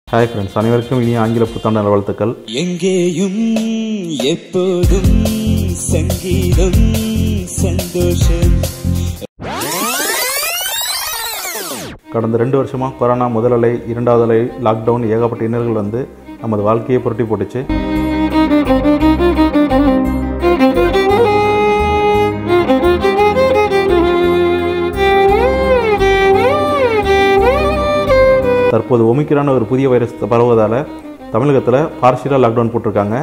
hi friends அனைவருக்கும் இனிய ஆங்கில புத்தாண்டு நல்வாழ்த்துக்கள் எங்கேயும் எப்போதும் சங்கீதம் சந்தோஷம் கடந்த ரெண்டு வருஷமாக கொரோனா முதல் அலை இரண்டாவது அலை லாக்டவுன் ஏகப்பட்ட இன்னல்கள் வந்து நமது வாழ்க்கையை புரட்டி போட்டுச்சு தற்போது ஒமிக்ரான ஒரு புதிய வைரஸ் பரவுவதால் தமிழகத்தில் பார்சியலாக லாக்டவுன் போட்டிருக்காங்க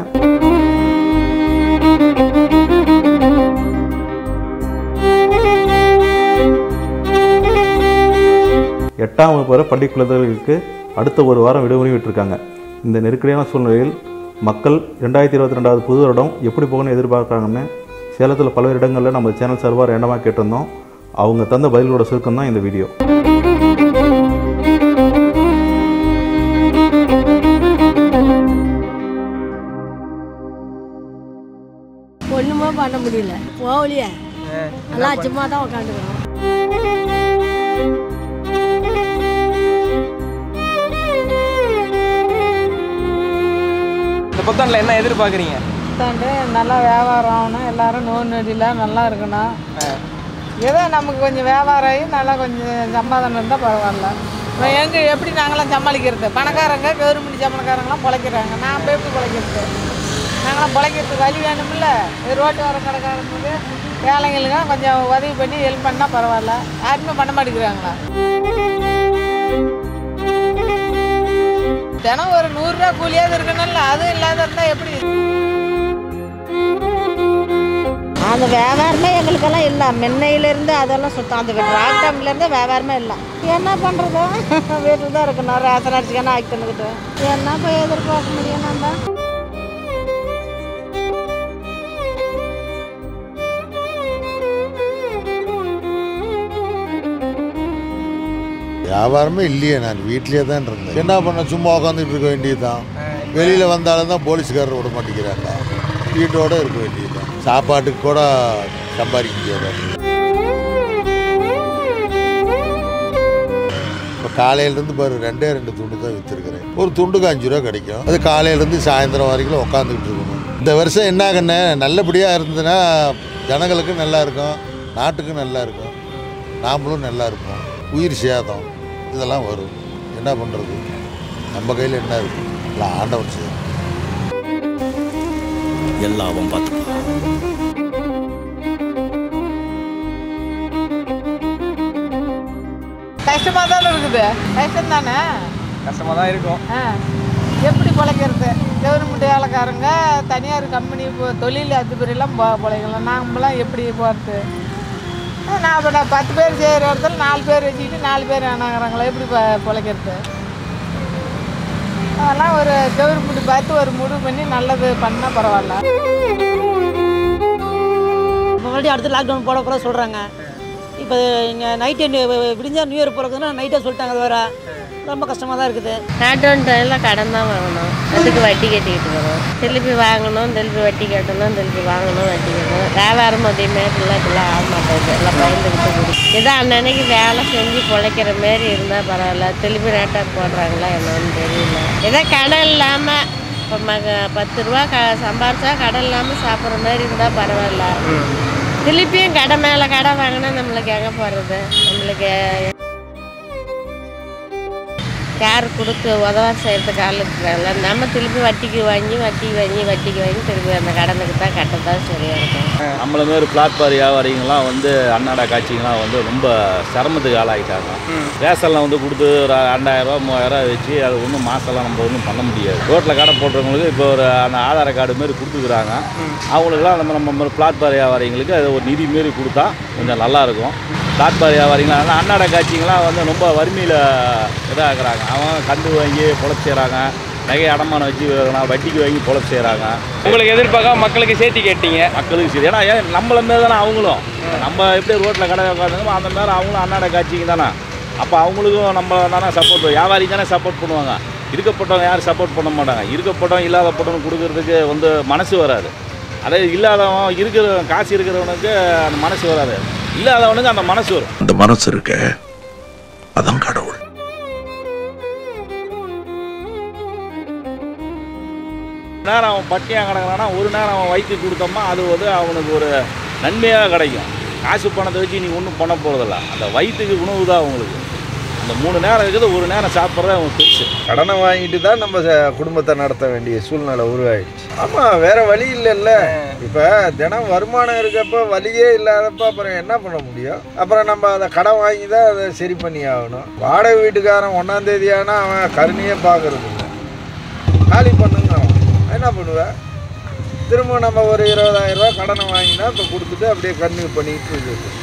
எட்டாம் வகுப்பு வரை பள்ளி குழந்தைகளுக்கு அடுத்த ஒரு வாரம் விடுமுறை விட்டிருக்காங்க இந்த நெருக்கடியான சூழ்நிலையில் மக்கள் ரெண்டாயிரத்தி இருபத்தி ரெண்டாவது புது வருடம் எப்படி போகணும்னு எதிர்பார்க்குறாங்கன்னு சேலத்தில் பல்வேறு இடங்களில் நம்ம சேனல் சார்பாக ரேண்டமாக கேட்டிருந்தோம் அவங்க தந்த பதில்களோட சுருக்கம் தான் இந்த வீடியோ ஒண்ணுமே பண்ண முடியல போகலையே எல்லாம் சும்மா தான் உட்காந்துக்கிறோம் இந்த புத்தாண்டில் என்ன எதிர்பார்க்குறீங்க புத்தாண்டு நல்லா வியாபாரம் ஆகணும் எல்லாரும் நோய் நொடியில் நல்லா இருக்கணும் ஏதோ நமக்கு கொஞ்சம் வியாபாரம் ஆகி நல்லா கொஞ்சம் சம்பாதனம் இருந்தால் பரவாயில்ல இப்போ எங்கே எப்படி நாங்களாம் சமாளிக்கிறது பணக்காரங்க கவர்மெண்ட் சம்பளக்காரங்களாம் பிழைக்கிறாங்க நான் போய் எப்படி பிழைக்கிறது நாங்களாம் பிழைக்கிறதுக்கு வழி வேணுமில்ல இது ரோட்டு வர கடைக்காரங்களுக்கு ஏழைங்களுக்கு கொஞ்சம் உதவி பண்ணி ஹெல்ப் பண்ணால் பரவாயில்ல யாருமே பண்ண மாட்டேங்கிறாங்களா தினம் ஒரு நூறுரூவா கூலியாவது இருக்கணும்ல அதுவும் இல்லாத இருந்தால் எப்படி அந்த வியாபாரமே எங்களுக்கெல்லாம் இல்லை முன்னையிலேருந்து அதெல்லாம் சுத்தம் அந்த லாக்டவுன்லேருந்து வியாபாரமே இல்லை என்ன பண்ணுறது வீட்டில் தான் இருக்கணும் ரேஷன் அரிசிக்கான ஆக்கி தந்துக்கிட்டு என்ன போய் எதிர்பார்க்க முடியும் நம்ம வியாபாரமே இல்லையே நான் வீட்லயே தான் இருந்தேன் என்ன பண்ண சும்மா உட்காந்துட்டு இருக்க வேண்டியதுதான் வெளியில வந்தாலும் தான் போலீஸ்காரர் விட மாட்டேங்கிறாங்க வீட்டோட இருக்க வேண்டியதுதான் சாப்பாட்டுக்கு கூட சம்பாதிக்க முடியாது இப்போ காலையிலேருந்து பாரு ரெண்டே ரெண்டு துண்டு தான் விற்றுருக்கிறேன் ஒரு துண்டுக்கு அஞ்சு ரூபா கிடைக்கும் அது காலையிலேருந்து சாயந்தரம் வரைக்கும் உட்காந்துக்கிட்டு இருக்கணும் இந்த வருஷம் என்ன கண்ணே நல்லபடியாக இருந்ததுன்னா ஜனங்களுக்கு நல்லா இருக்கும் நாட்டுக்கும் நல்லா இருக்கும் நாமளும் நல்லா இருப்போம் உயிர் சேதம் இதெல்லாம் வரும் என்ன பண்ணுறது நம்ம கையில் என்ன இருக்கு எல்லாம் ஆண்டவன் செய்யும் எல்லாம் பார்த்துப்பா கஷ்டமாக தானே இருக்குது கஷ்டம் தானே கஷ்டமாக தான் இருக்கும் ஆ எப்படி பிழைக்கிறது கவர்மெண்ட் வேலைக்காரங்க தனியார் கம்பெனி இப்போ தொழில் அதிபரெல்லாம் போ பிழைக்கலாம் நாங்களாம் எப்படி போகிறது நான் இப்போ நான் பத்து பேர் செய்கிற இடத்துல நாலு பேர் வச்சுக்கிட்டு நாலு பேர் வேணாங்கிறாங்களா எப்படி ப- பிழைக்கிறது அதெல்லாம் ஒரு கவர்மெண்ட் பார்த்து ஒரு முடிவு பண்ணி நல்லது பண்ணால் பரவாயில்ல மறுபடியும் அடுத்து லாக்டவுன் போட போகிற சொல்கிறாங்க இப்போ இங்கே நைட்டு விடிஞ்சா நியூ இயர் பிறகுதுன்னா நைட்டே சொல்லிட்டாங்க அது வேற ரொம்ப கஷ்டமாக தான் இருக்குது லாக்டவுன் டைமில் கடன் தான் வாங்கணும் அதுக்கு வட்டி கட்டிக்கிட்டு வரும் திருப்பி வாங்கணும் திருப்பி வட்டி கட்டணும் திருப்பி வாங்கணும் வட்டி கட்டணும் வியாபாரம் அதே மாதிரி இல்லை இப்படிலாம் ஆக மாட்டேங்குது எல்லாம் பயந்துக்கிட்டு குடி ஏதோ அன்னன்னைக்கு வேலை செஞ்சு பிழைக்கிற மாரி இருந்தால் பரவாயில்ல திருப்பி ரேட்டாக போடுறாங்களா என்னன்னு தெரியல ஏதோ கடன் இல்லாமல் இப்போ மக பத்து ரூபா க சம்பாரிச்சா கடன் இல்லாமல் சாப்பிட்ற மாதிரி இருந்தால் பரவாயில்ல திருப்பியும் கடை மேலே கடை வாங்கினா நம்மளுக்கு எங்கே போகிறது நம்மளுக்கு யார் கொடுத்து உதவ செய்கிறதுக்கு ஆள் இருக்கிறாங்கள நம்ம திருப்பி வட்டிக்கு வாங்கி வட்டிக்கு வாங்கி வட்டிக்கு வாங்கி திருப்பி அந்த கடனுக்கு தான் கட்டத்தான் சரியாக இருக்கும் நம்மள மாரி பிளாட்பார் வியாபாரிங்களாம் வந்து அன்னாடா காட்சிங்கெலாம் வந்து ரொம்ப சிரமத்துக்கு ஆளாகிட்டாங்க ரேஷன்லாம் வந்து கொடுத்து ஒரு ரெண்டாயிரரூவா மூவாயிரரூவா வச்சு அது ஒன்றும் மாதம்லாம் நம்ம ஒன்றும் பண்ண முடியாது ரோட்டில் கடை போடுறவங்களுக்கு இப்போ ஒரு அந்த ஆதார கார்டு மாரி கொடுத்துக்குறாங்க அவங்களுக்குலாம் நம்ம நம்ம மாதிரி பிளாட்பார் வியாபாரிங்களுக்கு அது ஒரு நிதி மாரி கொடுத்தா கொஞ்சம் நல்லாயிருக்கும் பிளாட்பார் வியாபாரிங்களாம் ஆனால் அன்னாடா காட்சிங்கெலாம் வந்து ரொம்ப வறுமையில் இதாகிறாங்க அவங்க கந்து வாங்கி பொழப்பு செய்கிறாங்க நகை அடமானம் வச்சு வைக்கிறாங்க, வட்டிக்கு வாங்கி பொழப்பு செய்கிறாங்க உங்களுக்கு எதிர்பார்க்காம மக்களுக்கு சேர்த்து கேட்டீங்க மக்களுக்கு சரி ஏன்னா ஏன் நம்மள மாரி தானே அவங்களும் நம்ம எப்படி ரோட்டில் கடை உட்காந்துங்க அந்த மாதிரி அவங்களும் அன்னாட காட்சிங்க தானே அப்போ அவங்களுக்கும் நம்ம தானே சப்போர்ட் வியாபாரி தானே சப்போர்ட் பண்ணுவாங்க இருக்கப்பட்டவங்க யாரும் சப்போர்ட் பண்ண மாட்டாங்க இருக்கப்பட்டவங்க இல்லாதப்பட்டவங்க கொடுக்கறதுக்கு வந்து மனசு வராது அதே இல்லாதவன் இருக்கிற காசு இருக்கிறவனுக்கு அந்த மனசு வராது இல்லாதவனுக்கு அந்த மனசு வரும் அந்த மனசு இருக்க அதான் கடவுள் நேரம் அவன் பட்டியாக கிடக்குறான்னா ஒரு நேரம் அவன் வயிற்றுக்கு கொடுத்தோம்னா அது வந்து அவனுக்கு ஒரு நன்மையாக கிடைக்கும் காசு பணத்தை வச்சு நீ ஒன்றும் பண்ண போகிறதில்ல அந்த வயிற்றுக்கு உணவு தான் அவங்களுக்கு அந்த மூணு நேரம் இருக்குது ஒரு நேரம் சாப்பிட்றது அவன் பெருசு கடனை வாங்கிட்டு தான் நம்ம ச- குடும்பத்தை நடத்த வேண்டிய சூழ்நிலை உருவாயிடுச்சு ஆமாம் வேற வழி இல்லைல்ல இப்போ தினம் வருமானம் இருக்கப்ப வழியே இல்லாதப்ப அப்புறம் என்ன பண்ண முடியும் அப்புறம் நம்ம அதை கடன் வாங்கி தான் அதை சரி பண்ணி ஆகணும் வாடகை வீட்டுக்காரன் ஒன்றாம் தேதி ஆனால் அவன் கருணையே பார்க்கறது இல்லை காலி பண்ணுங்க அவன் என்ன பண்ணுவேன் திரும்ப நம்ம ஒரு இருபதாயிரம் ரூபாய் கடனை வாங்கினா இப்போ கொடுத்துட்டு அப்படியே கன்னியூ பண்ணிட்டு இருக்குது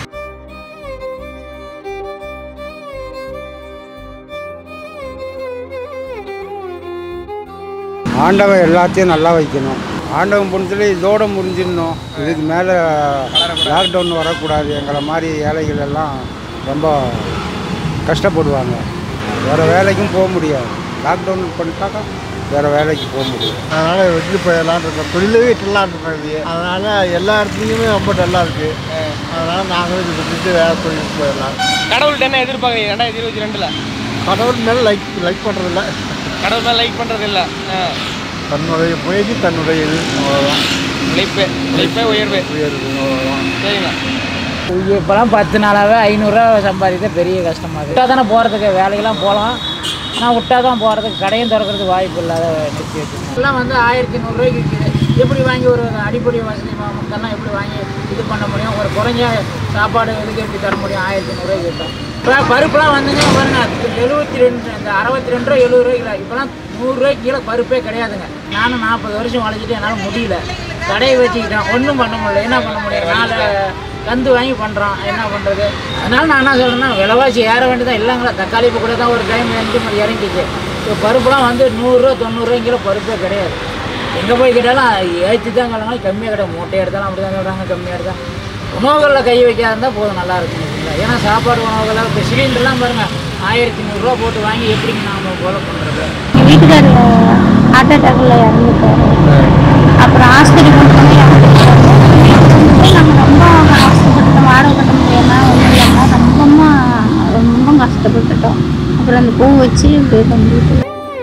ஆண்டவன் எல்லாத்தையும் நல்லா வைக்கணும் ஆண்டவன் புண்ணியத்தில் இதோட முடிஞ்சிடணும் இதுக்கு மேலே லாக்டவுன் வரக்கூடாது எங்களை மாதிரி ஏழைகள் எல்லாம் ரொம்ப கஷ்டப்படுவாங்க வேறு வேலைக்கும் போக முடியாது லாக்டவுன் பண்ணிட்டாக்கா வேறு வேலைக்கு போக முடியும் அதனால் விட்டு போயிடலான் இருக்கோம் தொழிலே விட்டுடலான் இருக்கோம் அதனால் எல்லா இடத்துலையுமே ரொம்ப நல்லா இருக்குது அதனால் நாங்களும் இது விட்டுட்டு வேறு தொழிலுக்கு போயிடலாம் கடவுள்கிட்ட என்ன எதிர்பார்க்குறீங்க ரெண்டாயிரத்தி இருபத்தி ரெண்டில் கடவுள் மேலே லைக் லைக் பண்ணுறதில்ல கடவுள் மேலே லைக் பண்ணுறது இல்லை தன்னுடைய முயற்சி தன்னுடைய இது அவ்வளோதான் உழைப்பு உழைப்பே உயர்வு உயர்வு அவ்வளோதான் சரிங்க இப்போலாம் பத்து நாளாகவே ஐநூறுரூவா சம்பாதிக்க பெரிய கஷ்டமாக இருக்குது விட்டா தானே போகிறதுக்கு வேலைக்கெல்லாம் போகலாம் ஆனால் விட்டா தான் போகிறதுக்கு கடையும் திறக்கிறதுக்கு வாய்ப்பு இல்லாத நிறுத்தி வச்சுருக்கோம் எல்லாம் வந்து ஆயிரத்தி நூறுரூவாய்க்கு விற்கிது எப்படி வாங்கி ஒரு அடிப்படை வசதி மக்கள்லாம் எப்படி வாங்கி இது பண்ண முடியும் ஒரு குறைஞ்ச சாப்பாடு இதுக்கு எப்படி தர முடியும் ஆயிரத்தி நூறுரூவாய்க்கு விட்டோம் இப்போ பருப்புலாம் வந்துங்க பாருங்க எழுபத்தி ரெண்டு இந்த அறுபத்தி ரெண்டு ரூபா எழுபது ரூபாய்க்கு இல்லை இப்போலாம் நூறுரூவாய்க்கு கீழே பருப்பே கிடையாதுங்க நானும் நாற்பது வருஷம் வளைச்சிட்டு என்னால் முடியல கடையை வச்சுக்கிட்டேன் ஒன்றும் பண்ண முடியல என்ன பண்ண முடியும் நாலு கந்து வாங்கி பண்ணுறோம் என்ன பண்ணுறது அதனால நான் என்ன சொல்கிறேன்னா விலைவாசி ஏற வேண்டியதான் இல்லைங்களா தக்காளி இப்போ கூட தான் ஒரு டைம் ரெண்டு மணி இறங்கிச்சு இப்போ பருப்புலாம் வந்து நூறுரூவா தொண்ணூறுரூவா கிலோ பருப்பே கிடையாது எங்கே போய் கேட்டாலும் ஏற்றி தான் கிடங்க கம்மியாக கிடையாது மூட்டை எடுத்தாலும் அப்படி தான் சொல்கிறாங்க கம்மியாக எடுத்தால் உணவுகளில் கை வைக்காத இருந்தால் போதும் நல்லா இருக்கும் வச்சுங்களா ஏன்னா சாப்பாடு உணவுகளை இப்போ சிலிண்டர்லாம் பாருங்கள் ஆயிரத்தி நூறுரூவா போட்டு வாங்கி எப்படிங்க நாம் போல பண்ணுறது வீட்டுக்கார் ஹார்ட் அட்டாக்ல இறந்துட்டாரு அப்புறம் ஹாஸ்பிட்டல் கொண்டு போய் இறந்துட்டாரு நாங்கள் ரொம்ப கஷ்டப்பட்டுட்டோம் வாடகை கட்ட முடியாம ஒன்றும் இல்லாமல் ரொம்பமா ரொம்ப கஷ்டப்பட்டுட்டோம் அப்புறம் அந்த பூ வச்சு இப்படி பண்ணிட்டு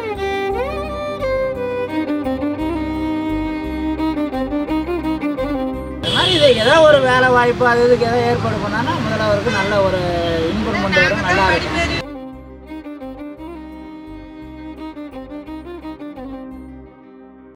இந்த மாதிரி இது ஏதாவது ஒரு வேலை வாய்ப்பு அது இதுக்கு ஏதாவது ஏற்பாடு பண்ணாங்கன்னா முதல்ல அவருக்கு நல்ல ஒரு இம்ப்ரூவ்மெண்ட் வரும் நல்லா இருக்கும்